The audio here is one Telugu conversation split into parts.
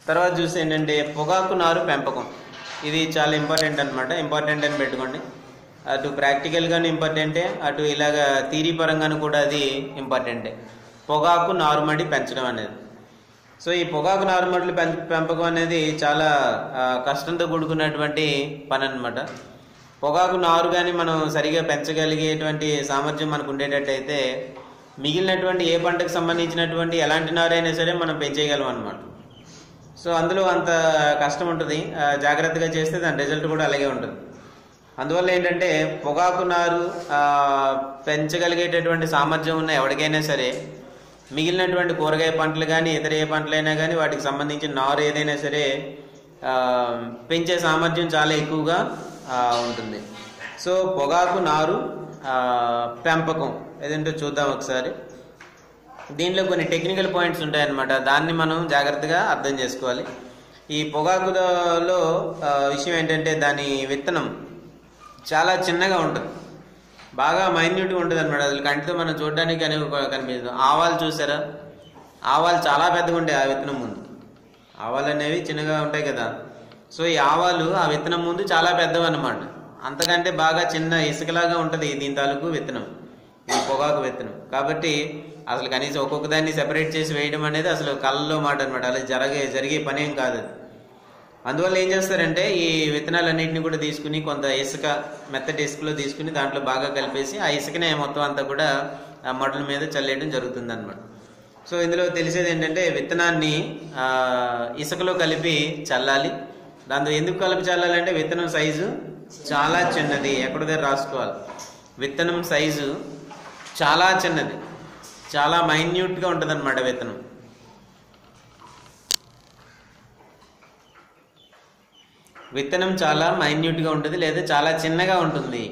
తర్వాత చూస్తే ఏంటంటే పొగాకు నారు పెంపకం ఇది చాలా ఇంపార్టెంట్ అనమాట ఇంపార్టెంట్ అని పెట్టుకోండి అటు ప్రాక్టికల్గాను ఇంపార్టెంటే అటు ఇలాగ థీరీ పరంగాను కూడా అది ఇంపార్టెంటే పొగాకు నారుమడి పెంచడం అనేది సో ఈ పొగాకు నారుమడులు పెం పెంపకం అనేది చాలా ఆ, కష్టంతో కూడుకున్నటువంటి పని అనమాట పొగాకు నారు కానీ మనం సరిగా పెంచగలిగేటువంటి సామర్థ్యం మనకు ఉండేటట్టయితే మిగిలినటువంటి ఏ పంటకు సంబంధించినటువంటి ఎలాంటి నారైనా సరే మనం పెంచేయగలం అనమాట సో అందులో అంత కష్టం ఉంటుంది ఆ, జాగ్రత్తగా చేస్తే దాని రిజల్ట్ కూడా అలాగే ఉంటుంది అందువల్ల ఏంటంటే పొగాకు నారు ఆ, పెంచగలిగేటటువంటి సామర్థ్యం ఉన్న ఎవరికైనా సరే మిగిలినటువంటి కూరగాయ పంటలు కానీ ఇతర ఏ పంటలైనా కానీ వాటికి సంబంధించిన నారు ఏదైనా సరే ఆ, పెంచే సామర్థ్యం చాలా ఎక్కువగా ఆ, ఉంటుంది సో పొగాకు నారు ఆ, పెంపకం ఏదంటే చూద్దాం ఒకసారి దీనిలో కొన్ని టెక్నికల్ పాయింట్స్ ఉంటాయన్నమాట దాన్ని మనం జాగ్రత్తగా అర్థం చేసుకోవాలి ఈ పొగాకులో ఆ, విషయం ఏంటంటే దాని విత్తనం చాలా చిన్నగా ఉంటుంది బాగా మైన్యూట్గా ఉంటుంది అనమాట అసలు కంటితో మనం చూడడానికి కని కనిపించదు ఆవాలు చూసారా ఆవాలు చాలా పెద్దగా ఉంటాయి ఆ విత్తనం ముందు ఆవాలు అనేవి చిన్నగా ఉంటాయి కదా సో ఈ ఆవాలు ఆ విత్తనం ముందు చాలా పెద్దవి అన్నమాట అంతకంటే బాగా చిన్న ఇసుకలాగా ఉంటుంది దీని తాలూకు విత్తనం ఈ పొగాకు విత్తనం కాబట్టి అసలు కనీసం ఒక్కొక్క దాన్ని సెపరేట్ చేసి వేయడం అనేది అసలు కళ్ళలో మాట అనమాట అలా జరగే జరిగే పని ఏం కాదు అది అందువల్ల ఏం చేస్తారంటే ఈ విత్తనాలన్నింటినీ కూడా తీసుకుని కొంత ఇసుక మెత్తటి ఇసుకలో తీసుకుని దాంట్లో బాగా కలిపేసి ఆ ఇసుకనే మొత్తం అంతా కూడా ఆ మడుల మీద చల్లేయడం జరుగుతుంది అనమాట సో ఇందులో తెలిసేది ఏంటంటే విత్తనాన్ని ఆ, ఇసుకలో కలిపి చల్లాలి దాంతో ఎందుకు కలిపి చల్లాలంటే విత్తనం సైజు చాలా చిన్నది ఎక్కడ దగ్గర రాసుకోవాలి విత్తనం సైజు చాలా చిన్నది చాలా మైన్యూట్గా ఉంటుంది అనమాట విత్తనం విత్తనం చాలా మైన్యూట్గా ఉంటుంది లేదా చాలా చిన్నగా ఉంటుంది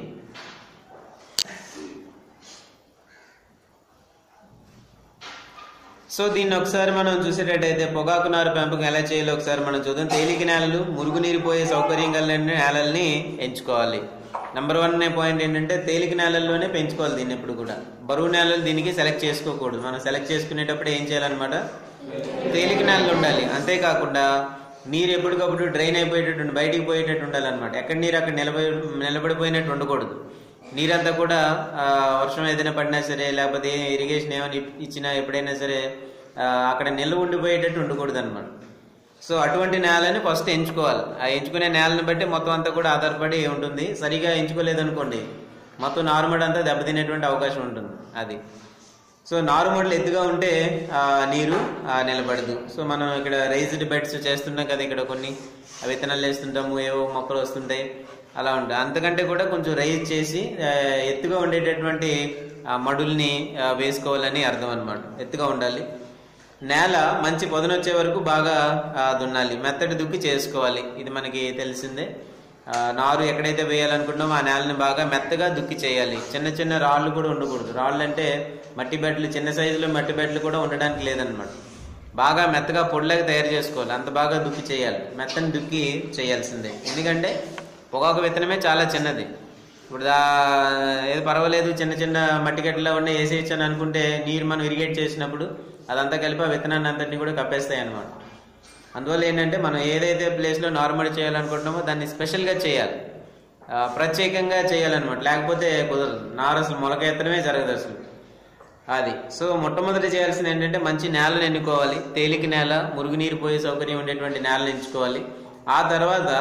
సో దీన్ని ఒకసారి మనం చూసేటట్టయితే పొగాకు నారు పెంపకం ఎలా చేయాలో ఒకసారి మనం చూద్దాం తేలిక నేలలు మురుగునీరు పోయే సౌకర్యం కలిగిన నేలల్ని ఎంచుకోవాలి నెంబర్ వన్ పాయింట్ ఏంటంటే తేలిక నేలల్లోనే పెంచుకోవాలి దీన్ని ఎప్పుడు కూడా బరువు నేలలు దీనికి సెలెక్ట్ చేసుకోకూడదు మనం సెలెక్ట్ చేసుకునేటప్పుడు ఏం చేయాలన్నమాట తేలిక నేలలు ఉండాలి అంతేకాకుండా నీరు ఎప్పటికప్పుడు డ్రైన్ అయిపోయేటట్టు ఉండి- బయటికి పోయేటట్టు ఉండాలన్నమాట ఎక్కడ నీరు అక్కడ నిలబడి నిలబడిపోయినట్టు ఉండకూడదు నీరంతా కూడా ఆ, వర్షం ఏదైనా పడినా సరే లేకపోతే ఇరిగేషన్ ఏమైనా ఇప్- ఇచ్చినా ఎప్పుడైనా సరే ఆ, అక్కడ నిల్వ ఉండిపోయేటట్టు ఉండకూడదు అనమాట సో అటువంటి నేలని ఫస్ట్ ఎంచుకోవాలి ఆ ఎంచుకునే నేలని బట్టి మొత్తం అంతా కూడా ఆధారపడి ఉంటుంది సరిగా ఎంచుకోలేదనుకోండి మొత్తం నార్మల్ అంతా దెబ్బతినేటువంటి అవకాశం ఉంటుంది అది సో నారుమడులు ఎత్తుగా ఉంటే ఆ, నీరు ఆ, నిలబడదు సో మనం ఇక్కడ రైజ్డ్ బెడ్స్ చేస్తున్నాం కదా ఇక్కడ కొన్ని ఆ విత్తనాలు వేస్తుంటాము ఏవో మొక్కలు వస్తుంటాయి అలా ఉంటాయి అంతకంటే కూడా కొంచెం రైజ్ చేసి ఆ, ఎత్తుగా ఉండేటటువంటి ఆ, మడుల్ని ఆ, వేసుకోవాలని అర్థం అనమాట ఎత్తుగా ఉండాలి నేల మంచి పొదనొచ్చే వరకు బాగా ఆ, దున్నాలి మెత్తటి దుక్కి చేసుకోవాలి ఇది మనకి తెలిసిందే ఆ, నారు ఎక్కడైతే వేయాలనుకుంటున్నామో ఆ నేలని బాగా మెత్తగా దుక్కి చేయాలి చిన్న చిన్న రాళ్ళు కూడా ఉండకూడదు రాళ్ళు అంటే మట్టి బెడ్లు చిన్న సైజులో మట్టి బెడ్లు కూడా ఉండడానికి లేదనమాట బాగా మెత్తగా పొడిలాగా తయారు చేసుకోవాలి అంత బాగా దుక్కి చేయాలి మెత్తని దుక్కి చేయాల్సిందే ఎందుకంటే పొగాకు విత్తనమే చాలా చిన్నది ఇప్పుడు దా ఏది పర్వాలేదు చిన్న చిన్న మట్టి గట్టిలో ఉండి వేసేయచ్చు అని అనుకుంటే నీరు మనం ఇరిగేట్ చేసినప్పుడు అదంతా కలిపి ఆ విత్తనాన్ని అంతటిని కూడా కప్పేస్తాయి అన్నమాట అందువల్ల ఏంటంటే మనం ఏదైతే ప్లేస్లో నార్మల్ చేయాలనుకుంటున్నామో దాన్ని స్పెషల్గా చేయాలి ఆ, ప్రత్యేకంగా చేయాలన్నమాట లేకపోతే కుదరదు నారు అసలు మొలక ఎత్తడమే జరగదు అసలు అది సో మొట్టమొదటి చేయాల్సింది ఏంటంటే మంచి నేలను ఎన్నుకోవాలి తేలిక నేల మురుగునీరు పోయే సౌకర్యం ఉండేటువంటి నేలను ఎంచుకోవాలి ఆ తర్వాత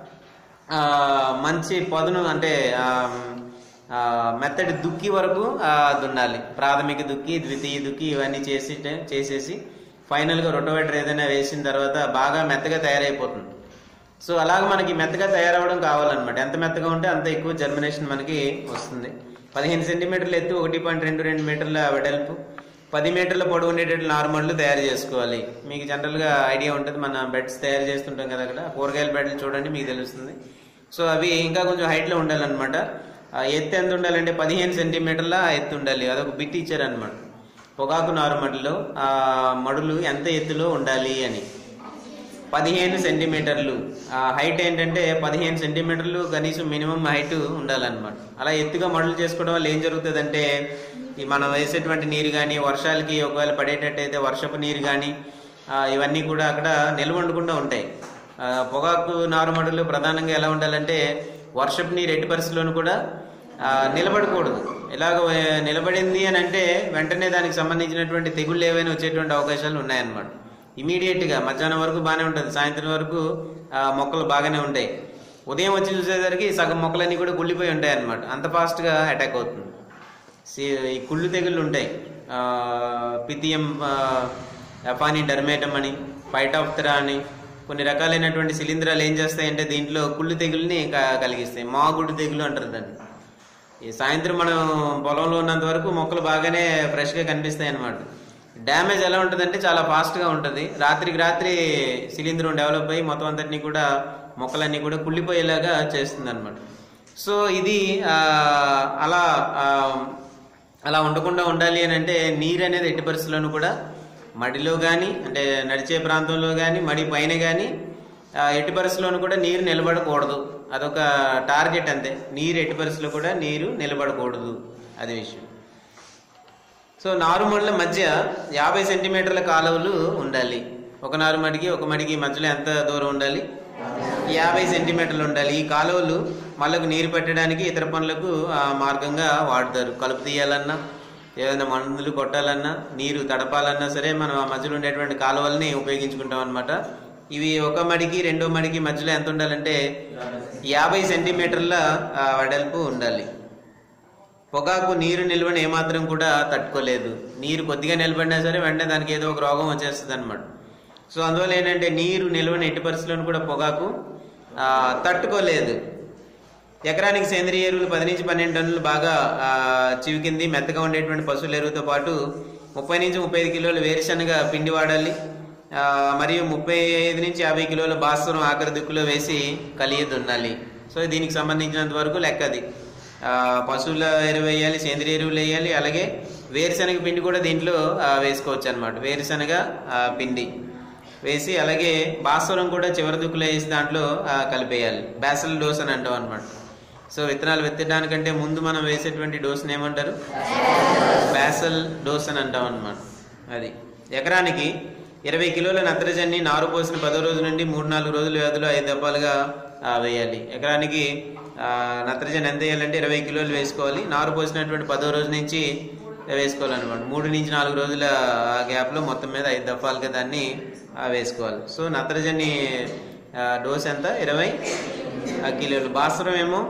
ఆ, మంచి పొదను అంటే ఆ, ఆ, మెత్తటి దుక్కి వరకు ఆ, దున్నాలి ప్రాథమిక దుక్కి ద్వితీయ దుక్కి ఇవన్నీ చేసి చేసేసి ఫైనల్గా రొటోవేటర్ ఏదైనా వేసిన తర్వాత బాగా మెత్తగా తయారైపోతుంది సో అలాగ మనకి మెత్తగా తయారవడం కావాలన్నమాట ఎంత మెత్తగా ఉంటే అంత ఎక్కువ జర్మినేషన్ మనకి వస్తుంది పదిహేను సెంటీమీటర్ల ఎత్తు ఒకటి పాయింట్ రెండు రెండు మీటర్ల వెడల్పు పది మీటర్ల పొడవు ఉండేటట్లు నార్మల్లు తయారు చేసుకోవాలి మీకు జనరల్గా ఐడియా ఉంటుంది మన బెడ్స్ తయారు చేస్తుంటాం కదా అక్కడ కూరగాయల బెడ్లు చూడండి మీకు తెలుస్తుంది సో అవి ఇంకా కొంచెం హైట్లో ఉండాలన్నమాట ఆ ఎత్తు ఎంత ఉండాలంటే పదిహేను సెంటీమీటర్ల ఎత్తు ఉండాలి అదొక బిట్ ఇచ్చారనమాట పొగాకు నారుమడిలో ఆ మడులు ఎంత ఎత్తులో ఉండాలి అని పదిహేను సెంటీమీటర్లు ఆ హైట్ ఏంటంటే పదిహేను సెంటీమీటర్లు కనీసం మినిమం హైట్ ఉండాలన్నమాట అలా ఎత్తుగా మడులు చేసుకోవడం వల్ల ఏం జరుగుతుందంటే ఈ మనం వేసేటువంటి నీరు కానీ వర్షాలకి ఒకవేళ పడేటట్టయితే వర్షపు నీరు కానీ ఆ, ఇవన్నీ కూడా అక్కడ నిల్వ ఉండకుండా ఉంటాయి ఆ, పొగాకు నారుమడులు ప్రధానంగా ఎలా ఉండాలంటే వర్షపు నీరు ఎట్టి పరిస్థితుల్లోనూ కూడా ఆ, నిలబడకూడదు ఇలాగ ఆ, నిలబడింది అని అంటే వెంటనే దానికి సంబంధించినటువంటి తెగుళ్ళు ఏవైనా వచ్చేటువంటి అవకాశాలు ఉన్నాయన్నమాట ఇమీడియట్ గా మధ్యాహ్నం వరకు బాగానే ఉంటుంది సాయంత్రం వరకు ఆ, మొక్కలు బాగానే ఉంటాయి ఉదయం వచ్చి చూసేసరికి సగం మొక్కలన్నీ కూడా కుళ్ళిపోయి ఉంటాయి అన్నమాట అంత ఫాస్ట్ గా అటాక్ అవుతుంది సి- ఈ కుళ్ళు తెగుళ్ళు ఉంటాయి ఆ, పితియం అఫాని డర్మేటం అని ఫైటాఫ్తరా అని కొన్ని రకాలైనటువంటి శిలీంధ్రాలు ఏం చేస్తాయంటే దీంట్లో కుళ్ళు తెగుల్ని క- కలిగిస్తాయి మాగుడు తెగులు అంటారు దాన్ని ఈ సాయంత్రం మనం పొలంలో ఉన్నంత వరకు మొక్కలు బాగానే ఫ్రెష్గా కనిపిస్తాయి అన్నమాట డ్యామేజ్ ఎలా ఉంటుందంటే చాలా ఫాస్ట్గా ఉంటుంది రాత్రికి రాత్రి శిలీంధ్రం డెవలప్ అయ్యి మొత్తం అంతటిని కూడా మొక్కలన్నీ కూడా కుళ్ళిపోయేలాగా చేస్తుంది అనమాట సో ఇది ఆ, అలా ఆ, అలా ఉండకుండా ఉండాలి అని అంటే నీరు అనేది ఎట్టి పరిస్థితుల్లోనూ కూడా మడిలో కానీ అంటే నడిచే ప్రాంతంలో కానీ మడి పైన కానీ ఎట్టి పరిస్థితుల్లోనూ కూడా నీరు నిలబడకూడదు అదొక టార్గెట్ అంతే నీరు ఎట్టి పరిస్థితుల్లో కూడా నీరు నిలబడకూడదు అది విషయం సో నారుమడుల మధ్య యాభై సెంటీమీటర్ల కాలువలు ఉండాలి ఒక నారుమడికి ఒక మడికి మధ్యలో ఎంత దూరం ఉండాలి యాభై సెంటీమీటర్లు ఉండాలి ఈ కాలువలు మళ్ళకు నీరు పెట్టడానికి ఇతర పనులకు ఆ, మార్గంగా వాడతారు కలుపు తీయాలన్నా ఏదైనా మందులు కొట్టాలన్నా నీరు తడపాలన్నా సరే మనం ఆ మధ్యలో ఉండేటువంటి కాలువల్ని ఉపయోగించుకుంటాం అనమాట ఇవి ఒక మడికి రెండో మడికి మధ్యలో ఎంత ఉండాలంటే యాభై సెంటీమీటర్ల ఆ, వెడల్పు ఉండాలి పొగాకు నీరు నిల్వని ఏమాత్రం కూడా తట్టుకోలేదు నీరు కొద్దిగా నిలబడినా సరే వెంటనే దానికి ఏదో ఒక రోగం వచ్చేస్తుంది అనమాట సో అందువల్ల ఏంటంటే నీరు నిల్వని ఎట్టి పరిస్థితుల్లో కూడా పొగాకు ఆ, తట్టుకోలేదు ఎకరానికి సేంద్రియ ఎరువులు పది నుంచి పన్నెండు టన్నులు బాగా ఆ, చివికింది మెత్తగా ఉండేటువంటి పశువుల ఎరువుతో పాటు ముప్పై నుంచి ముప్పై ఐదు కిలోల వేరుశనగ పిండి వాడాలి ఆ, మరియు ముప్పై ఐదు నుంచి యాభై కిలోల భాస్వరం ఆఖరి దిక్కులో వేసి కలిగి దున్నాలి సో దీనికి సంబంధించినంత వరకు లెక్క అది ఆ, పశువుల ఎరువు వేయాలి సేంద్రియ ఎరువులు వేయాలి అలాగే వేరుశనగ పిండి కూడా దీంట్లో ఆ, వేసుకోవచ్చు అనమాట వేరుశనగ ఆ, పిండి వేసి అలాగే భాస్వరం కూడా చివరి దుక్కులో వేసి దాంట్లో ఆ, కలిపేయాలి బ్యాసల్ డోస్ అని అంటాం అనమాట సో విత్తనాలు విత్తడానికంటే ముందు మనం వేసేటువంటి డోస్ని ఏమంటారు బ్యాసల్ డోస్ అని అంటాం అనమాట అది ఎకరానికి ఇరవై కిలోల నత్రజని నారు పోసిన పదో రోజు నుండి మూడు నాలుగు రోజుల వ్యవధిలో ఐదు దప్పాలుగా ఆ, వేయాలి ఎకరానికి ఆ, నత్రజని ఎంత వేయాలంటే ఇరవై కిలోలు వేసుకోవాలి నారు పోసినటువంటి పదో రోజు నుంచి వేసుకోవాలన్నమాట మూడు నుంచి నాలుగు రోజుల గ్యాప్లో మొత్తం మీద ఐదు దఫాలుగా దాన్ని ఆ, వేసుకోవాలి సో నత్రజని ఆ, డోస్ ఎంత ఇరవై ఆ, కిలోలు భాస్వరం ఏమో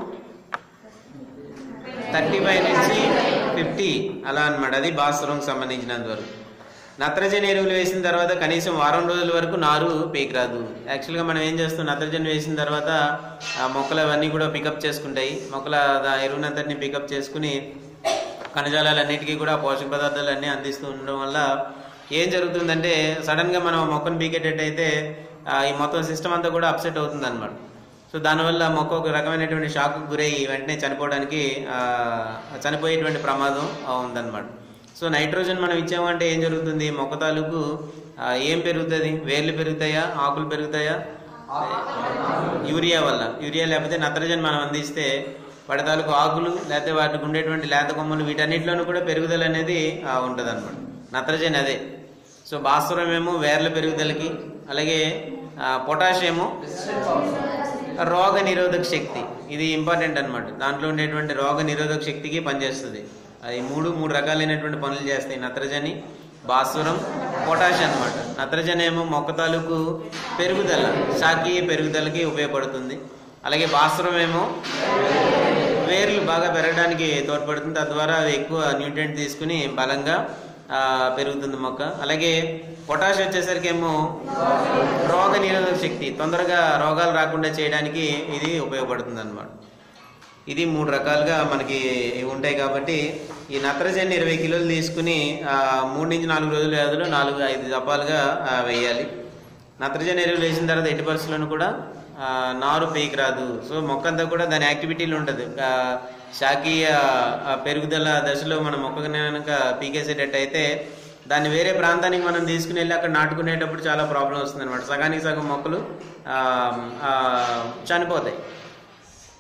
థర్టీ ఫైవ్ నుంచి ఫిఫ్టీ అలా అన్నమాట అది భాస్వరంకి సంబంధించినంత వరకు నత్రజని ఎరువులు వేసిన తర్వాత కనీసం వారం రోజుల వరకు నారు పీకి రాదు యాక్చువల్గా మనం ఏం చేస్తాం నత్రజని వేసిన తర్వాత ఆ మొక్కలు అవన్నీ కూడా పికప్ చేసుకుంటాయి మొక్కల దా- ఎరువునంతటిని పికప్ చేసుకుని కణజాలాలన్నిటికీ కూడా పోషక పదార్థాలు అన్నీ అందిస్తూ ఉండడం వల్ల ఏం జరుగుతుందంటే సడన్ గా మనం ఆ మొక్కను పీకేటట్టయితే ఆ, ఈ మొత్తం సిస్టమ్ అంతా కూడా అప్సెట్ అవుతుంది అనమాట సో దానివల్ల మొక్క ఒక రకమైనటువంటి షాక్ గురై వెంటనే చనిపోవడానికి ఆ, చనిపోయేటువంటి ప్రమాదం ఆ, ఉందన్నమాట సో నైట్రోజన్ మనం ఇచ్చామంటే ఏం జరుగుతుంది మొక్క తాలూకు ఆ, ఏం పెరుగుతుంది వేర్లు పెరుగుతాయా ఆకులు పెరుగుతాయా యూరియా వల్ల యూరియా లేకపోతే నత్రజని మనం అందిస్తే వాటి తాలూకు ఆకులు లేకపోతే వాటికి ఉండేటువంటి లేత కొమ్మలు వీటన్నిటిలోనూ కూడా పెరుగుదల అనేది ఉంటుంది అనమాట నత్రజని అదే సో భాస్వరం ఏమో వేర్ల పెరుగుదలకి అలాగే ఆ, పొటాష్ ఏమో రోగ నిరోధక శక్తి ఇది ఇంపార్టెంట్ అన్నమాట దాంట్లో ఉండేటువంటి రోగ నిరోధక శక్తికి పనిచేస్తుంది అది మూడు మూడు రకాలైనటువంటి పనులు చేస్తాయి నత్రజని భాస్వరం పొటాష్ అన్నమాట నత్రజని ఏమో మొక్క తాలూకు పెరుగుదల శాఖీయ పెరుగుదలకి ఉపయోగపడుతుంది అలాగే భాస్వరం ఏమో వేర్లు బాగా పెరగడానికి తోడ్పడుతుంది తద్వారా అది ఎక్కువ న్యూట్రియంట్ తీసుకుని బలంగా ఆ, పెరుగుతుంది మొక్క అలాగే పొటాష్ వచ్చేసరికి ఏమో రోగ నిరోధక శక్తి తొందరగా రోగాలు రాకుండా చేయడానికి ఇది ఉపయోగపడుతుంది అనమాట ఇది మూడు రకాలుగా మనకి ఉంటాయి కాబట్టి ఈ నత్రజని ఇరవై కిలోలు తీసుకుని ఆ, మూడు నుంచి నాలుగు రోజుల వ్యవధిలో నాలుగు ఐదు దపాలుగా ఆ, వేయాలి నత్రజని ఎరువులు వేసిన తర్వాత ఎట్టి పరిస్థితులను కూడా ఆ, నారు పీకి రాదు సో మొక్క అంతా కూడా దాని యాక్టివిటీలు ఉంటుంది ఆ, శాఖీయ ఆ, పెరుగుదల దశలో మన మొక్క కనుక పీకేసేటట్టు అయితే దాన్ని వేరే ప్రాంతానికి మనం తీసుకుని వెళ్ళి అక్కడ నాటుకునేటప్పుడు చాలా ప్రాబ్లం వస్తుంది అనమాట సగానికి సగం మొక్కలు ఆ, ఆ, చనిపోతాయి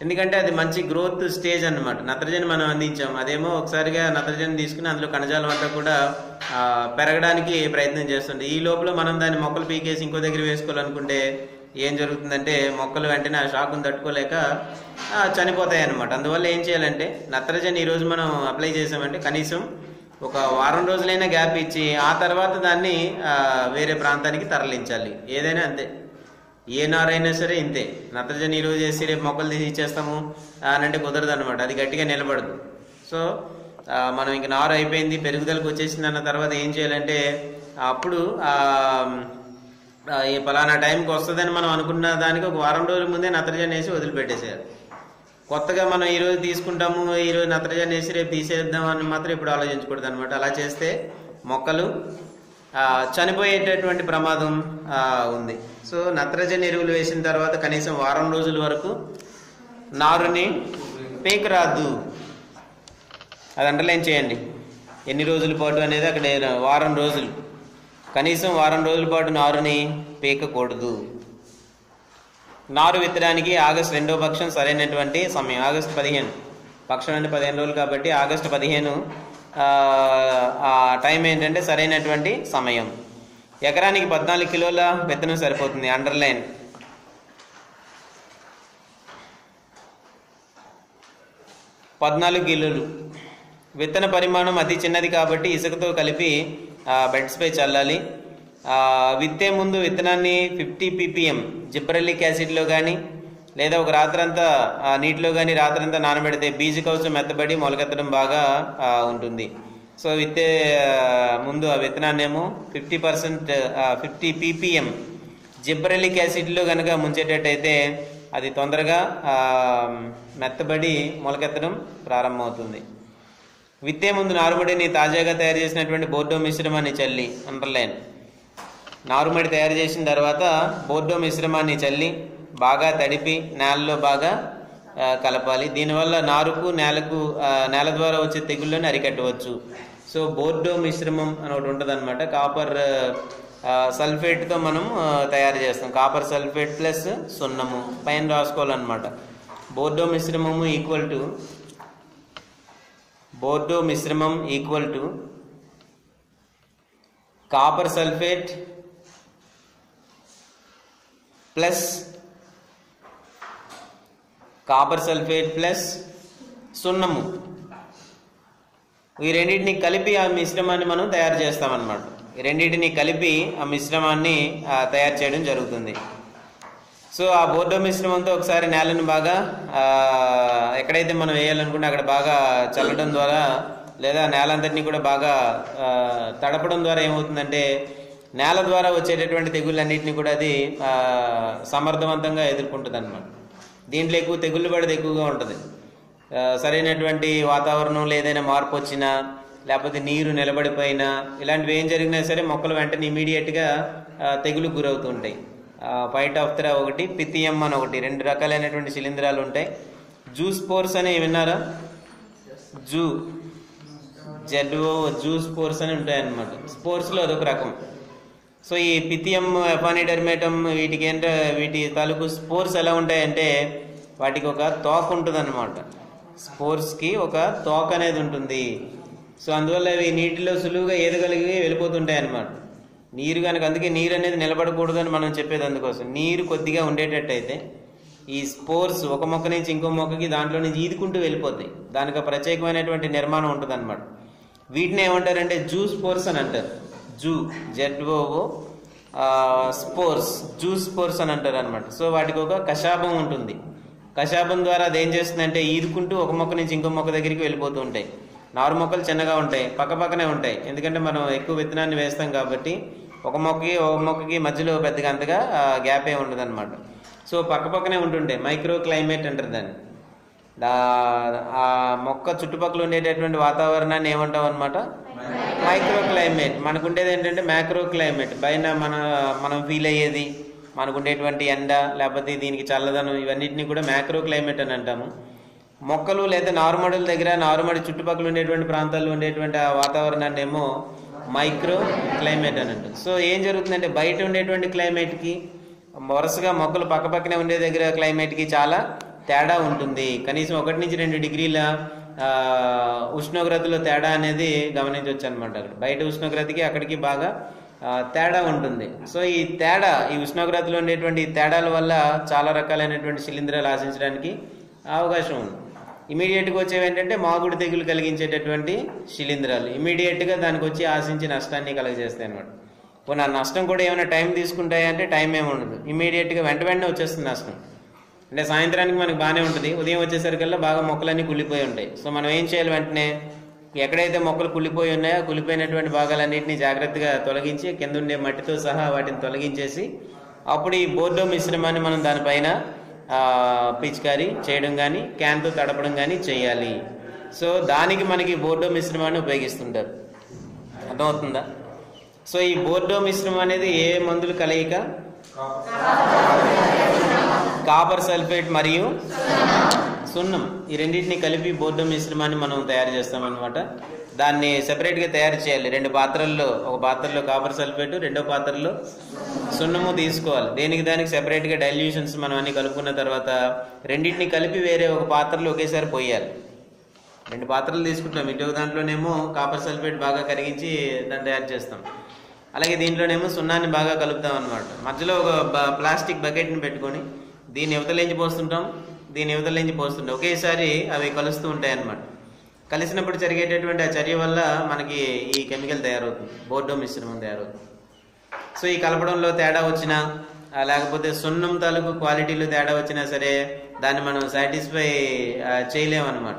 ఎందుకంటే అది మంచి గ్రోత్ స్టేజ్ అన్నమాట నత్రజని మనం అందించాం అదేమో ఒకసారిగా నత్రజని తీసుకుని అందులో కణజాలం అంతా కూడా ఆ, పెరగడానికి ప్రయత్నం చేస్తుంది ఈ లోపల మనం దాన్ని మొక్కలు పీకేసి ఇంకో దగ్గర వేసుకోవాలనుకుంటే ఏం జరుగుతుందంటే మొక్కలు వెంటనే ఆ షాకును తట్టుకోలేక ఆ, చనిపోతాయి అన్నమాట అందువల్ల ఏం చేయాలంటే నత్రజని ఈరోజు మనం అప్లై చేసామంటే కనీసం ఒక వారం రోజులైనా గ్యాప్ ఇచ్చి ఆ తర్వాత దాన్ని ఆ, వేరే ప్రాంతానికి తరలించాలి ఏదైనా అంతే ఏ నారైనా సరే ఇంతే నత్రజని ఈరోజు చేసి రేపు మొక్కలు తీసి ఇచ్చేస్తాము అని అంటే కుదరదు అనమాట అది గట్టిగా నిలబడదు సో ఆ, మనం ఇంక నారు అయిపోయింది పెరుగుదలకు వచ్చేసింది అన్న తర్వాత ఏం చేయాలంటే అప్పుడు ఆ, ఆ, ఈ పలానా టైంకి వస్తుందని మనం అనుకున్న దానికి ఒక వారం రోజుల ముందే నత్రజని వేసి వదిలిపెట్టేసేయాలి కొత్తగా మనం ఈ రోజు తీసుకుంటాము ఈ రోజు నత్రజని వేసి రేపు తీసేద్దాం అని మాత్రం ఇప్పుడు ఆలోచించకూడదు అనమాట అలా చేస్తే మొక్కలు ఆ, చనిపోయేటటువంటి ప్రమాదం ఆ, ఉంది సో నత్రజని ఎరువులు వేసిన తర్వాత కనీసం వారం రోజుల వరకు నారుని పీకరాదు అది అండర్లైన్ చేయండి ఎన్ని రోజుల పాటు అనేది అక్కడ వారం రోజులు కనీసం వారం రోజుల పాటు నారుని పీకకూడదు నారు విత్తడానికి ఆగస్టు రెండో పక్షం సరైనటువంటి సమయం ఆగస్టు పదిహేను పక్షం అంటే పదిహేను రోజులు కాబట్టి ఆగస్టు పదిహేను ఆ, ఆ టైం ఏంటంటే సరైనటువంటి సమయం ఎకరానికి పద్నాలుగు కిలోల విత్తనం సరిపోతుంది అండర్లైన్ పద్నాలుగు కిలోలు విత్తన పరిమాణం అతి చిన్నది కాబట్టి ఇసుకతో కలిపి ఆ, బెడ్స్పై చల్లాలి ఆ, విత్తే ముందు విత్తనాన్ని ఫిఫ్టీ పీపీఎం జిబ్రలిక్ యాసిడ్లో కానీ లేదా ఒక రాత్రంతా ఆ, నీటిలో కానీ రాత్రంతా నానబెడితే బీజ కవచం మెత్తబడి మొలకెత్తడం బాగా ఆ, ఉంటుంది సో విత్తే ఆ, ముందు ఆ విత్తనాన్ని ఏమో fifty percent fifty PPM gibberellic యాసిడ్లో కనుక ముంచేటట్టయితే అది తొందరగా ఆ, మెత్తబడి మొలకెత్తడం ప్రారంభమవుతుంది విత్తే ముందు నారుమడిని తాజాగా తయారు చేసినటువంటి బోర్డో మిశ్రమాన్ని చల్లి అండర్లైన్ నారుమడి తయారు చేసిన తర్వాత బోర్డో మిశ్రమాన్ని చల్లి బాగా తడిపి నేలలో బాగా ఆ, కలపాలి దీనివల్ల నారుకు నేలకు ఆ, నేల ద్వారా వచ్చే తెగుళ్ళని అరికట్టవచ్చు సో బోర్డో మిశ్రమం అని ఒకటి ఉంటుంది అనమాట కాపర్ ఆ, సల్ఫేట్తో మనం ఆ, తయారు చేస్తాం కాపర్ సల్ఫేట్ ప్లస్ సున్నము పైన రాసుకోవాలన్నమాట బోర్డో మిశ్రమము ఈక్వల్ టు బోర్డో మిశ్రమం equal to copper sulphate plus copper sulphate plus సున్నము ఈ రెండింటిని కలిపి ఆ మిశ్రమాన్ని మనం తయారు చేస్తామన్నమాట ఈ రెండింటిని కలిపి ఆ మిశ్రమాన్ని ఆ, తయారు చేయడం జరుగుతుంది సో ఆ బోర్డో మిశ్రమంతో ఒకసారి నేలను బాగా ఆ, ఎక్కడైతే మనం వేయాలనుకుంటే అక్కడ బాగా చల్లడం ద్వారా లేదా నేలంతటిని కూడా బాగా ఆ, తడపడం ద్వారా ఏమవుతుందంటే నేల ద్వారా వచ్చేటటువంటి తెగుళ్ళన్నింటినీ కూడా అది ఆ, సమర్థవంతంగా ఎదుర్కొంటుంది అనమాట దీంట్లో ఎక్కువ తెగుళ్ళు పడేది ఎక్కువగా ఉంటుంది ఆ, సరైనటువంటి వాతావరణం ఏదైనా మార్పు వచ్చినా లేకపోతే నీరు నిలబడిపోయినా ఇలాంటివి ఏం జరిగినా సరే మొక్కలు వెంటనే ఇమీడియట్గా తెగులుకు గురవుతుంటాయి ఫైట్ ఆఫ్ త్రా ఒకటి పితియం అని ఒకటి రెండు రకాలైనటువంటి శిలీంధ్రాలు ఉంటాయి జూ స్పోర్స్ అని విన్నారా జూ జెడ్ఓ జూ స్పోర్స్ అని ఉంటాయి అన్నమాట స్పోర్స్లో అదొక రకం సో ఈ పితియం ఎపానిడర్మేటం వీటికి ఏంటంటే వీటి తాలూకు స్పోర్స్ ఎలా ఉంటాయంటే వాటికి ఒక తోక ఉంటుంది అనమాట స్పోర్స్కి ఒక తోక అనేది ఉంటుంది సో అందువల్ల అవి నీటిలో సులువుగా ఏదగలిగి వెళ్ళిపోతుంటాయి అన్నమాట నీరు కనుక అందుకే నీరు అనేది నిలబడకూడదు అని మనం చెప్పేది అందుకోసం నీరు కొద్దిగా ఉండేటట్టయితే ఈ స్పోర్స్ ఒక మొక్క నుంచి ఇంకో మొక్కకి దాంట్లో నుంచి ఈదుకుంటూ వెళ్ళిపోతాయి దానికి ఒక ప్రత్యేకమైనటువంటి నిర్మాణం ఉంటుంది అనమాట వీటిని ఏమంటారంటే జూ స్పోర్స్ అని అంటారు zoo Z O O spores zoo spores అని అంటారు అనమాట సో వాటికి ఒక కషాపం ఉంటుంది కషాపం ద్వారా అది ఏం చేస్తుందంటే ఈదుకుంటూ ఒక మొక్క నుంచి ఇంకో మొక్క దగ్గరికి వెళ్ళిపోతూ ఉంటాయి నారు మొక్కలు చిన్నగా ఉంటాయి పక్క పక్కనే ఉంటాయి ఎందుకంటే మనం ఎక్కువ విత్తనాన్ని వేస్తాం కాబట్టి ఒక మొక్కకి ఒక మొక్కకి మధ్యలో పెద్దగా అంతగా గ్యాప్ ఏ ఉండదు అనమాట సో పక్క పక్కనే ఉంటుంటాయి మైక్రో క్లైమేట్ అంటారు దాన్ని దా- ఆ మొక్క చుట్టుపక్కల ఉండేటటువంటి వాతావరణాన్ని ఏమంటాం అనమాట మైక్రో క్లైమేట్ మనకు ఉండేది ఏంటంటే మ్యాక్రో క్లైమేట్ పైన మన మనం ఫీల్ అయ్యేది మనకు ఉండేటువంటి ఎండ లేకపోతే దీనికి చల్లదనం ఇవన్నిటిని కూడా మ్యాక్రో క్లైమేట్ అని అంటాము మొక్కలు లేదా నారుమడుల దగ్గర నారుమడి చుట్టుపక్కల ఉండేటువంటి ప్రాంతాల్లో ఉండేటువంటి ఆ వాతావరణాన్ని ఏమో మైక్రో క్లైమేట్ అని అంటారు సో ఏం జరుగుతుందంటే బయట ఉండేటువంటి క్లైమేట్కి వరుసగా మొక్కలు పక్క పక్కనే ఉండే దగ్గర క్లైమేట్కి చాలా తేడా ఉంటుంది కనీసం ఒకటి నుంచి రెండు డిగ్రీల ఆ, ఉష్ణోగ్రతలో తేడా అనేది గమనించవచ్చు అనమాట అక్కడ బయట ఉష్ణోగ్రతకి అక్కడికి బాగా ఆ, తేడా ఉంటుంది సో ఈ తేడా ఈ ఉష్ణోగ్రతలో ఉండేటువంటి ఈ తేడాల వల్ల చాలా రకాలైనటువంటి శిలీంధ్రాలు ఆశించడానికి అవకాశం ఉంది ఇమీడియట్గా వచ్చేవి ఏంటంటే మాగుడు తెగులు కలిగించేటటువంటి శిలీంధ్రాలు ఇమీడియట్గా దానికి వచ్చి ఆశించి నష్టాన్ని కలుగజేస్తాయి అనమాట పోనీ ఆ నష్టం కూడా ఏమైనా టైం తీసుకుంటాయి అంటే టైం ఏమి ఉండదు ఇమీడియట్గా వెంట వెంటనే వచ్చేస్తుంది నష్టం అంటే సాయంత్రానికి మనకు బాగానే ఉంటుంది ఉదయం వచ్చేసరికల్లా బాగా మొక్కలన్నీ కుళ్ళిపోయి ఉంటాయి సో మనం ఏం చేయాలి వెంటనే ఎక్కడైతే మొక్కలు కుళ్ళిపోయి ఉన్నాయో ఆ కుళ్ళిపోయినటువంటి భాగాలన్నింటినీ జాగ్రత్తగా తొలగించి కింద ఉండే మట్టితో సహా వాటిని తొలగించేసి అప్పుడు ఈ బోర్డో మిశ్రమాన్ని మనం దానిపైన ఆ, పిచికారీ చేయడం కానీ క్యాన్తో తడపడం కానీ చేయాలి సో దానికి మనకి బోర్డో మిశ్రమాన్ని ఉపయోగిస్తుంటారు అర్థమవుతుందా సో ఈ బోర్డో మిశ్రమం అనేది ఏ మందులు కలయిక కాపర్ సల్ఫేట్ మరియు సున్నం ఈ రెండింటిని కలిపి బోర్డో మిశ్రమాన్ని మనం తయారు చేస్తాం అనమాట దాన్ని separate గా తయారు చేయాలి రెండు పాత్రల్లో ఒక పాత్రలో కాపర్ సల్ఫేట్ రెండో పాత్రలో సున్నము తీసుకోవాలి దేనికి దానికి separate గా డైల్యూషన్స్ మనం అన్ని కలుపుకున్న తర్వాత రెండింటిని కలిపి వేరే ఒక పాత్రలో ఒకేసారి పోయాలి రెండు పాత్రలు తీసుకుంటాం ఇటు ఒక దాంట్లోనేమో కాపర్ సల్ఫేట్ బాగా కరిగించి దాన్ని తయారు చేస్తాం అలాగే దీంట్లోనేమో సున్నాన్ని బాగా కలుపుతాం అనమాట మధ్యలో ఒక బ- ప్లాస్టిక్ బకెట్ని పెట్టుకొని దీన్ని యువతలేంచి పోస్తుంటాం దీన్ని యువతలేంచి పోస్తుంటాం ఒకేసారి అవి కలుస్తూ ఉంటాయి అన్నమాట కలిసినప్పుడు జరిగేటటువంటి ఆ చర్య వల్ల మనకి ఈ కెమికల్ తయారవుతుంది బోర్డో మిశ్రమం తయారవుతుంది సో ఈ కలపడంలో తేడా వచ్చినా ఆ, లేకపోతే సున్నం తాలూకు క్వాలిటీలో తేడా వచ్చినా సరే దాన్ని మనం సాటిస్ఫై చేయలేమన్నమాట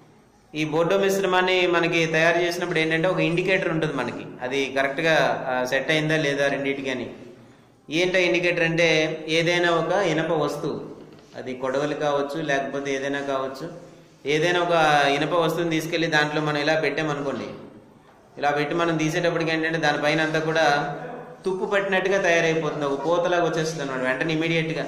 ఈ బోర్డో మిశ్రమాన్ని మనకి తయారు చేసినప్పుడు ఏంటంటే ఒక ఇండికేటర్ ఉంటుంది మనకి అది కరెక్ట్గా సెట్ అయిందా లేదా రెండింటికి అని ఏంటో ఇండికేటర్ అంటే ఏదైనా ఒక ఇనప వస్తువు అది కొడవలి కావచ్చు లేకపోతే ఏదైనా కావచ్చు ఏదైనా ఒక ఇనప వస్తువుని తీసుకెళ్లి దాంట్లో మనం ఇలా పెట్టామనుకోండి ఇలా పెట్టి మనం తీసేటప్పటికి ఏంటంటే దానిపైన అంతా కూడా తుప్పు పట్టినట్టుగా తయారైపోతుంది ఒక పూతలాగా వచ్చేస్తుంది అనమాట వెంటనే ఇమీడియట్గా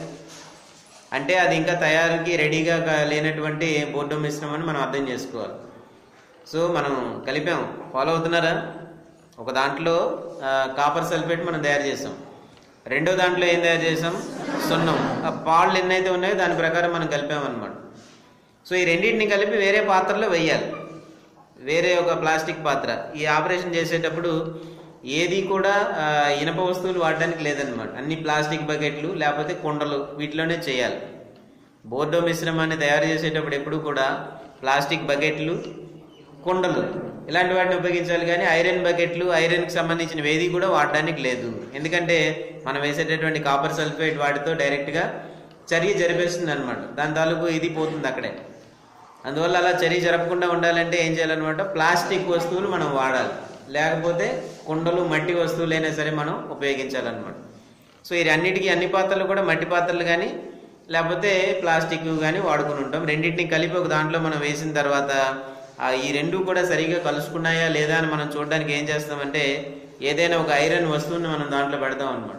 అంటే అది ఇంకా తయారీకి రెడీగా కా- లేనటువంటి బోర్డు మిశ్రమం అని మనం అర్థం చేసుకోవాలి సో మనం కలిపాం ఫాలో అవుతున్నారా ఒక దాంట్లో ఆ, కాపర్ సల్ఫేట్ మనం తయారు చేసాం రెండో దాంట్లో ఏం తయారు చేసాం సున్నం ఆ పాళ్ళు ఎన్నైతే ఉన్నాయో దాని ప్రకారం మనం కలిపామన్నమాట సో ఈ రెండింటిని కలిపి వేరే పాత్రలో వేయాలి వేరే ఒక ప్లాస్టిక్ పాత్ర ఈ ఆపరేషన్ చేసేటప్పుడు ఏది కూడా ఆ, ఇనప వస్తువులు వాడడానికి లేదనమాట అన్ని ప్లాస్టిక్ బకెట్లు లేకపోతే కుండలు వీటిలోనే చేయాలి బోర్డో మిశ్రమాన్ని తయారు చేసేటప్పుడు ఎప్పుడు కూడా ప్లాస్టిక్ బకెట్లు కుండలు ఇలాంటి వాటిని ఉపయోగించాలి కానీ ఐరన్ బకెట్లు ఐరన్కి సంబంధించిన ఏది కూడా వాడడానికి లేదు ఎందుకంటే మనం వేసేటటువంటి కాపర్ సల్ఫేట్ వాటితో డైరెక్ట్గా చర్య జరిపేస్తుంది అనమాట దాని తాలూకు ఇది పోతుంది అక్కడే అందువల్ల అలా చర్య జరపకుండా ఉండాలంటే ఏం చేయాలన్నమాట ప్లాస్టిక్ వస్తువులు మనం వాడాలి లేకపోతే కుండలు మట్టి వస్తువులైనా సరే మనం ఉపయోగించాలన్నమాట సో ఈ అన్నిటికీ అన్ని పాత్రలు కూడా మట్టి పాత్రలు కానీ లేకపోతే ప్లాస్టిక్ కానీ వాడుకుని ఉంటాం రెండింటిని కలిపి ఒక దాంట్లో మనం వేసిన తర్వాత ఆ ఈ రెండు కూడా సరిగా కలుసుకున్నాయా లేదా అని మనం చూడడానికి ఏం చేస్తామంటే ఏదైనా ఒక ఐరన్ వస్తువుని మనం దాంట్లో పెడతాం అనమాట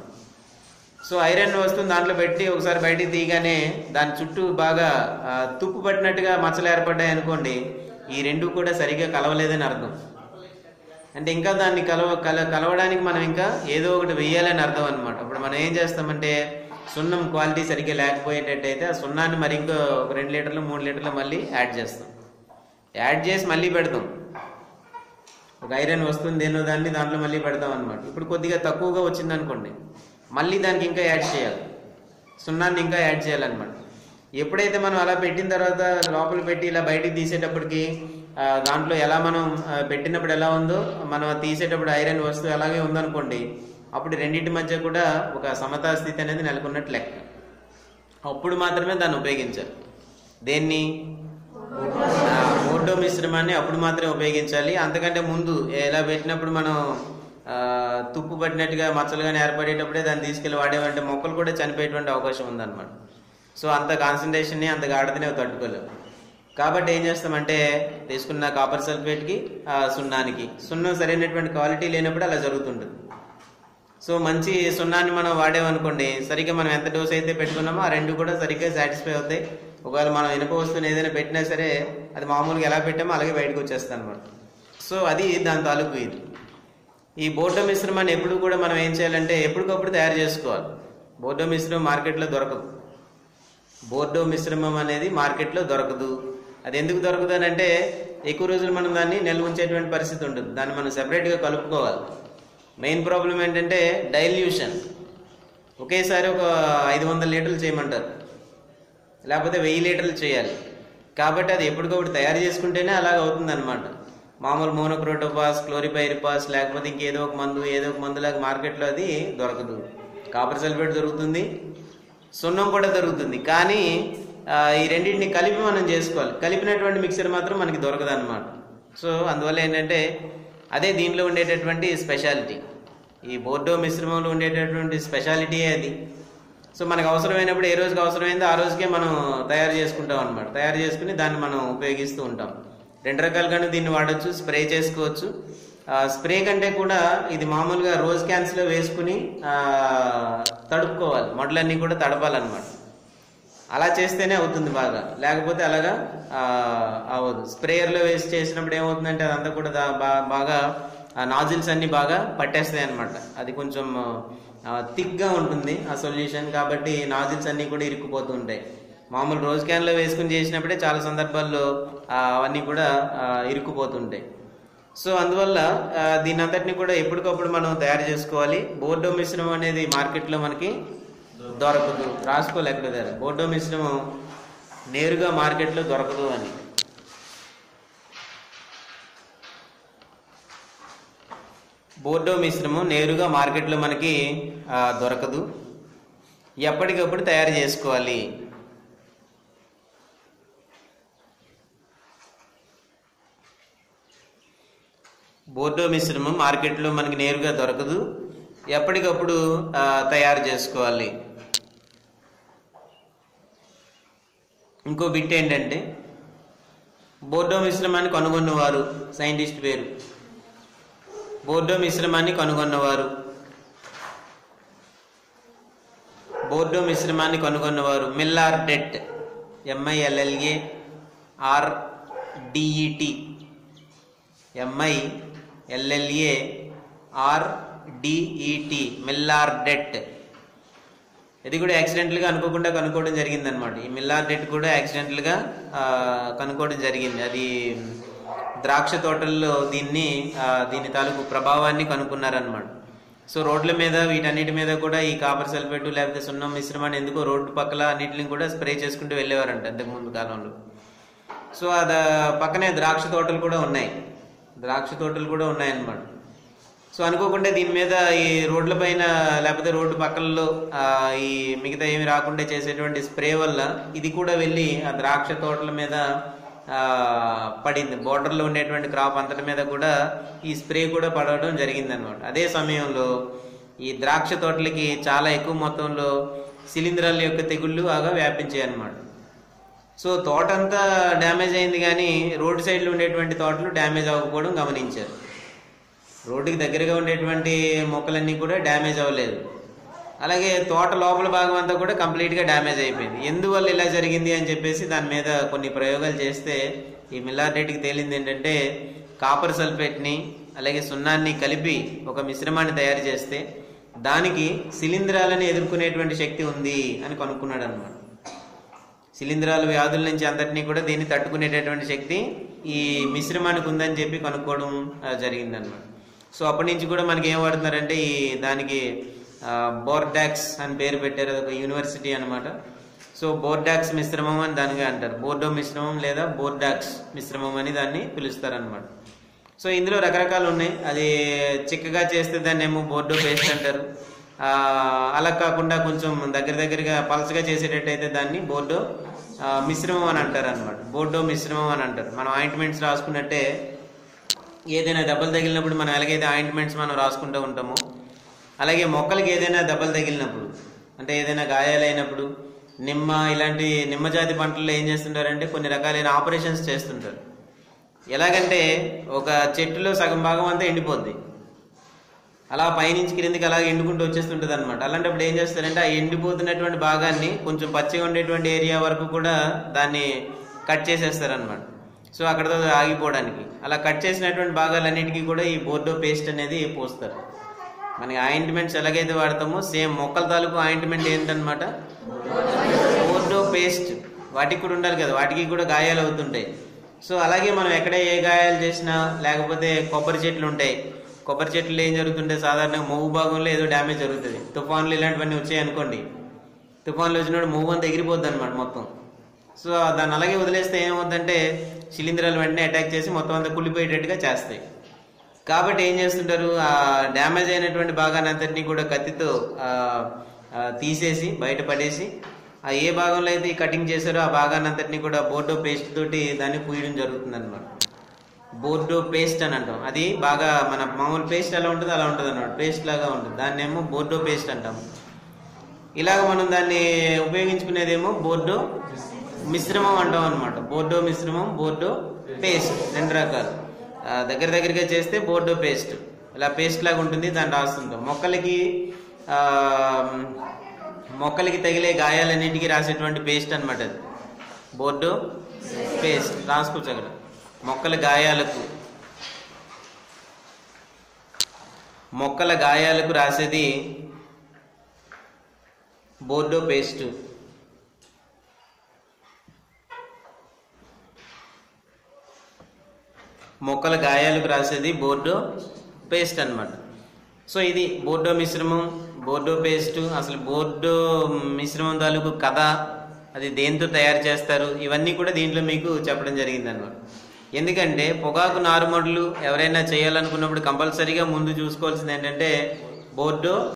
సో ఐరన్ వస్తువుని దాంట్లో పెట్టి ఒకసారి బయటికి తీయగానే దాని చుట్టూ బాగా ఆ, తుప్పు పట్టినట్టుగా మచ్చలు ఏర్పడ్డాయి అనుకోండి ఈ రెండు కూడా సరిగా కలవలేదని అర్థం అంటే ఇంకా దాన్ని కలవ కల కలవడానికి మనం ఇంకా ఏదో ఒకటి వెయ్యాలని అర్థం అనమాట అప్పుడు మనం ఏం చేస్తామంటే సున్నం క్వాలిటీ సరిగ్గా లేకపోయేటట్టయితే ఆ సున్నాన్ని మరి ఇంకో ఒక రెండు లీటర్లు మూడు లీటర్లు మళ్ళీ యాడ్ చేస్తాం యాడ్ చేసి మళ్ళీ పెడతాం ఒక ఐరన్ వస్తుంది దేనో దాన్ని దాంట్లో మళ్ళీ పెడతాం అనమాట ఇప్పుడు కొద్దిగా తక్కువగా వచ్చింది అనుకోండి మళ్ళీ దానికి ఇంకా యాడ్ చేయాలి సున్నాన్ని ఇంకా యాడ్ చేయాలన్నమాట ఎప్పుడైతే మనం అలా పెట్టిన తర్వాత లోపల పెట్టి ఇలా బయటికి తీసేటప్పటికి ఆ, దాంట్లో ఎలా మనం ఆ, పెట్టినప్పుడు ఎలా ఉందో మనం అది తీసేటప్పుడు ఐరన్ వస్తువు అలాగే ఉందనుకోండి అప్పుడు రెండింటి మధ్య కూడా ఒక సమతా స్థితి అనేది నెలకొన్నట్టు లెక్క అప్పుడు మాత్రమే దాన్ని ఉపయోగించాలి దేన్ని ఆ, మోటో మిశ్రమాన్ని అప్పుడు మాత్రమే ఉపయోగించాలి అంతకంటే ముందు ఎలా పెట్టినప్పుడు మనం ఆ, తుప్పు పట్టినట్టుగా మచ్చలు కానీ ఏర్పడేటప్పుడే దాన్ని తీసుకెళ్లి వాడేవంటే మొక్కలు కూడా చనిపోయేటువంటి అవకాశం ఉందన్నమాట సో అంత కాన్సన్ట్రేషన్ని అంత గాఢతని అవి తట్టుకోలేవు కాబట్టి ఏం చేస్తామంటే తీసుకున్న కాపర్ సల్ఫేట్కి ఆ, సున్నానికి సున్నం సరైనటువంటి క్వాలిటీ లేనప్పుడు అలా జరుగుతుంటుంది సో మంచి సున్నాన్ని మనం వాడామనుకోండి సరిగ్గా మనం ఎంత డోస్ అయితే పెట్టుకున్నామో ఆ రెండు కూడా సరిగ్గా సాటిస్ఫై అవుతాయి ఒకవేళ మనం ఇనుప వస్తువుని ఏదైనా పెట్టినా సరే అది మామూలుగా ఎలా పెట్టామో అలాగే బయటకు వచ్చేస్తాం అనమాట సో అది దాని తాలూకు ఇది ఈ బోర్డో మిశ్రమాన్ని ఎప్పుడు కూడా మనం ఏం చేయాలంటే ఎప్పటికప్పుడు తయారు చేసుకోవాలి బోర్డో మిశ్రమం మార్కెట్లో దొరకదు బోర్డో మిశ్రమం అనేది మార్కెట్లో దొరకదు అది ఎందుకు దొరకదు అని అంటే ఎక్కువ రోజులు మనం దాన్ని నిల్వ ఉంచేటువంటి పరిస్థితి ఉంటుంది దాన్ని మనం సెపరేట్గా కలుపుకోవాలి మెయిన్ ప్రాబ్లం ఏంటంటే డైల్యూషన్ ఒకేసారి ఒక ఐదు వందల లీటర్లు చేయమంటారు లేకపోతే వెయ్యి లీటర్లు చేయాలి కాబట్టి అది ఎప్పటికప్పుడు తయారు చేసుకుంటేనే అలాగ అవుతుంది అనమాట మామూలు మోనోక్రోటోపాస్ క్లోరిపైరిపాస్ లేకపోతే ఇంకేదో ఒక మందు ఏదో ఒక మందులాగా మార్కెట్లో అది దొరకదు కాపర్ సల్ఫేట్ దొరుకుతుంది సున్నం కూడా దొరుకుతుంది కానీ ఆ, ఈ రెండింటిని కలిపి మనం చేసుకోవాలి కలిపినటువంటి మిక్సర్ మాత్రం మనకి దొరకదు అనమాట సో అందువల్ల ఏంటంటే అదే దీనిలో ఉండేటటువంటి స్పెషాలిటీ ఈ బోర్డో మిశ్రమంలో ఉండేటటువంటి స్పెషాలిటీయే అది సో మనకు అవసరమైనప్పుడు ఏ రోజుకి అవసరమైందో ఆ రోజుకే మనం తయారు చేసుకుంటాం అనమాట తయారు చేసుకుని దాన్ని మనం ఉపయోగిస్తూ ఉంటాం రెండు రకాలుగాను దీన్ని వాడచ్చు స్ప్రే చేసుకోవచ్చు ఆ, స్ప్రే కంటే కూడా ఇది మామూలుగా రోజ్ క్యాన్స్లో వేసుకుని ఆ, తడుపుకోవాలి మొదలన్నీ కూడా తడపాలన్నమాట అలా చేస్తేనే అవుతుంది బాగా లేకపోతే అలాగా ఆ, అవ్వదు స్ప్రేయర్లో వేసి చేసినప్పుడు ఏమవుతుందంటే అదంతా కూడా దా- బా- బాగా ఆ నాజిల్స్ అన్ని బాగా పట్టేస్తాయి అనమాట అది కొంచెం థిక్గా ఉంటుంది ఆ సొల్యూషన్ కాబట్టి నాజిల్స్ అన్ని కూడా ఇరుక్కుపోతూ ఉంటాయి మామూలు రోజ్ క్యాన్లో వేసుకుని చేసినప్పుడే చాలా సందర్భాల్లో ఆ, అవన్నీ కూడా ఆ, ఇరుక్కుపోతుంటాయి సో అందువల్ల ఆ, దీని అంతటిని కూడా ఎప్పటికప్పుడు మనం తయారు చేసుకోవాలి బోర్డో మిశ్రమం అనేది మార్కెట్లో మనకి దొరకదు రాసుకోవాలి ఎక్కడ దగ్గర బోర్డో మిశ్రమం నేరుగా మార్కెట్లో దొరకదు అని బోర్డో మిశ్రమం నేరుగా మార్కెట్లో మనకి ఆ, దొరకదు ఎప్పటికప్పుడు తయారు చేసుకోవాలి బోర్డో మిశ్రమం మార్కెట్లో మనకి నేరుగా దొరకదు ఎప్పటికప్పుడు ఆ, తయారు చేసుకోవాలి ఇంకో బిట్ ఏంటంటే బోర్డో మిశ్రమాన్ని కనుగొన్నవారు సైంటిస్ట్ పేరు బోర్డో మిశ్రమాన్ని కనుగొన్నవారు బోర్డో మిశ్రమాన్ని కనుగొన్నవారు Millardet M I L L A R D E T M I L L A R D E T Millardet ఇది కూడా యాక్సిడెంటల్గా అనుకోకుండా కనుక్కోవడం జరిగింది అనమాట ఈ మిల్లార్ డెట్ కూడా యాక్సిడెంటల్గా ఆ, కనుక్కోవడం జరిగింది అది ద్రాక్ష తోటల్లో దీన్ని ఆ, దీని తాలూకు ప్రభావాన్ని కనుక్కున్నారనమాట సో రోడ్ల మీద వీటన్నిటి మీద కూడా ఈ కాపర్ సల్ఫేట్ లేకపోతే సున్నం మిశ్రమాన్ని ఎందుకో రోడ్డు పక్కల అన్నిటిని కూడా స్ప్రే చేసుకుంటూ వెళ్ళేవారంట అంతకుముందు కాలంలో సో అది పక్కనే ద్రాక్ష తోటలు కూడా ఉన్నాయి ద్రాక్ష తోటలు కూడా ఉన్నాయన్నమాట సో అనుకోకుండా దీని మీద ఈ రోడ్ల పైన లేకపోతే రోడ్డు పక్కలలో ఆ, ఈ మిగతా ఏమి రాకుండా చేసేటువంటి స్ప్రే వల్ల ఇది కూడా వెళ్ళి ఆ ద్రాక్ష తోటల మీద ఆ, పడింది బోర్డర్లో ఉండేటువంటి క్రాప్ అంతటి మీద కూడా ఈ స్ప్రే కూడా పడడం జరిగింది అనమాట అదే సమయంలో ఈ ద్రాక్ష తోటలకి చాలా ఎక్కువ మొత్తంలో శిలీంధ్రాల యొక్క తెగుళ్ళు బాగా వ్యాపించాయి అన్నమాట సో తోట అంతా డ్యామేజ్ అయింది కానీ రోడ్ సైడ్లో ఉండేటువంటి తోటలు డ్యామేజ్ అవ్వకపోవడం గమనించారు రోడ్డుకి దగ్గరగా ఉండేటువంటి మొక్కలన్నీ కూడా డ్యామేజ్ అవ్వలేదు అలాగే తోట లోపల భాగం అంతా కూడా కంప్లీట్గా డ్యామేజ్ అయిపోయింది ఎందువల్ల ఇలా జరిగింది అని చెప్పేసి దాని మీద కొన్ని ప్రయోగాలు చేస్తే ఈ మిల్లారెడ్డికి తేలింది ఏంటంటే కాపర్ సల్ఫేట్ని అలాగే సున్నాన్ని కలిపి ఒక మిశ్రమాన్ని తయారు చేస్తే దానికి శిలీంధ్రాలను ఎదుర్కొనేటువంటి శక్తి ఉంది అని కనుక్కున్నాడు అనమాట శిలీంధ్రాల వ్యాధుల నుంచి అందరినీ కూడా దీన్ని తట్టుకునేటటువంటి శక్తి ఈ మిశ్రమానికి ఉందని చెప్పి కనుక్కోవడం జరిగింది అనమాట సో అప్పటి నుంచి కూడా మనకి ఏం వాడుతున్నారంటే ఈ దానికి బోర్డాక్స్ అని పేరు పెట్టారు అదొక యూనివర్సిటీ అనమాట సో బోర్డాక్స్ మిశ్రమం అని దానిగా అంటారు బోర్డో మిశ్రమం లేదా బోర్డాక్స్ మిశ్రమం అని దాన్ని పిలుస్తారనమాట సో ఇందులో రకరకాలు ఉన్నాయి అది చిక్కగా చేస్తే దాన్ని ఏమో బోర్డో పేస్ట్ అంటారు ఆ, అలా కాకుండా కొంచెం దగ్గర దగ్గరగా పలసగా చేసేటట్టయితే దాన్ని బోర్డో ఆ, మిశ్రమం అని అంటారు అనమాట బోర్డో మిశ్రమం అని అంటారు మనం ఆయింట్మెంట్స్ రాసుకున్నట్టే ఏదైనా దెబ్బలు తగిలినప్పుడు మనం ఎలాగైతే ఆయింట్మెంట్స్ మనం రాసుకుంటూ ఉంటామో అలాగే మొక్కలకి ఏదైనా దెబ్బలు తగిలినప్పుడు అంటే ఏదైనా గాయాలైనప్పుడు నిమ్మ ఇలాంటి నిమ్మ జాతి పంటల్లో ఏం చేస్తుంటారంటే కొన్ని రకాలైన ఆపరేషన్స్ చేస్తుంటారు ఎలాగంటే ఒక చెట్టులో సగం భాగం అంతా ఎండిపోద్ది అలా పైనుంచి క్రిందికి అలాగే ఎండుకుంటూ వచ్చేస్తుంటుంది అనమాట అలాంటప్పుడు ఏం చేస్తారంటే ఆ ఎండిపోతున్నటువంటి భాగాన్ని కొంచెం పచ్చిగా ఉండేటువంటి ఏరియా వరకు కూడా దాన్ని కట్ చేసేస్తారనమాట సో అక్కడతో ఆగిపోవడానికి అలా కట్ చేసినటువంటి భాగాలన్నిటికీ కూడా ఈ బోర్డో పేస్ట్ అనేది పోస్తారు మనకి ఆయింట్మెంట్స్ ఎలాగైతే వాడతామో సేమ్ మొక్కల తాలూకు ఆయింట్మెంట్ ఏంటనమాట బోర్డో పేస్ట్ వాటికి కూడా ఉండాలి కదా వాటికి కూడా గాయాలు అవుతుంటాయి సో అలాగే మనం ఎక్కడ ఏ గాయాలు చేసినా లేకపోతే కొబ్బరి చెట్లు ఉంటాయి కొబ్బరి చెట్లు ఏం జరుగుతుంటే సాధారణంగా మూవ్ భాగంలో ఏదో డ్యామేజ్ జరుగుతుంది తుఫాన్లు ఇలాంటివన్నీ వచ్చాయి అనుకోండి తుఫాన్లు వచ్చినప్పుడు మూవ్ అంతా ఎగిరిపోద్ది అనమాట మొత్తం సో దాన్ని అలాగే వదిలేస్తే ఏమవుతుందంటే శిలీంధ్రాలు వెంటనే అటాక్ చేసి మొత్తం అంతా కుళ్ళిపోయేటట్టుగా చేస్తాయి కాబట్టి ఏం చేస్తుంటారు ఆ డ్యామేజ్ అయినటువంటి భాగాన్ని అంతటినీ కూడా కత్తితో ఆ, ఆ, తీసేసి బయట పడేసి ఆ ఏ భాగంలో అయితే ఈ కటింగ్ చేశారో ఆ భాగాన్ని అంతటినీ కూడా బోర్డో పేస్ట్ తోటి దాన్ని పూయడం జరుగుతుంది అనమాట బోర్డో పేస్ట్ అని అంటాం అది బాగా మన మామూలు పేస్ట్ ఎలా ఉంటుంది అలా ఉంటుంది అన్నమాట పేస్ట్ లాగా ఉంటుంది దాన్ని ఏమో బోర్డో పేస్ట్ అంటాం ఇలాగ మనం దాన్ని ఉపయోగించుకునేదేమో బోర్డో మిశ్రమం అంటాం అనమాట బోర్డో మిశ్రమం బోర్డో పేస్ట్ రెండు రకాలు ఆ, దగ్గర దగ్గరగా చేస్తే బోర్డో పేస్ట్ ఇలా పేస్ట్ లాగా ఉంటుంది దాన్ని రాస్తుంటాం మొక్కలకి ఆ, మొక్కలకి తగిలే గాయాలన్నింటికి రాసేటువంటి పేస్ట్ అనమాట అది బోర్డో పేస్ట్ రాసుకోవచ్చు అక్కడ మొక్కల గాయాలకు మొక్కల గాయాలకు రాసేది బోర్డో పేస్ట్ మొక్కల గాయాలకు రాసేది బోర్డో పేస్ట్ అన్నమాట సో ఇది బోర్డో మిశ్రమం బోర్డో పేస్ట్ అసలు బోర్డో మిశ్రమం తాలూకు కథ అది దేంతో తయారు చేస్తారు ఇవన్నీ కూడా దీంట్లో మీకు చెప్పడం జరిగింది అనమాట ఎందుకంటే పొగాకు నారుమడులు ఎవరైనా చేయాలనుకున్నప్పుడు కంపల్సరీగా ముందు చూసుకోవాల్సింది ఏంటంటే బోర్డో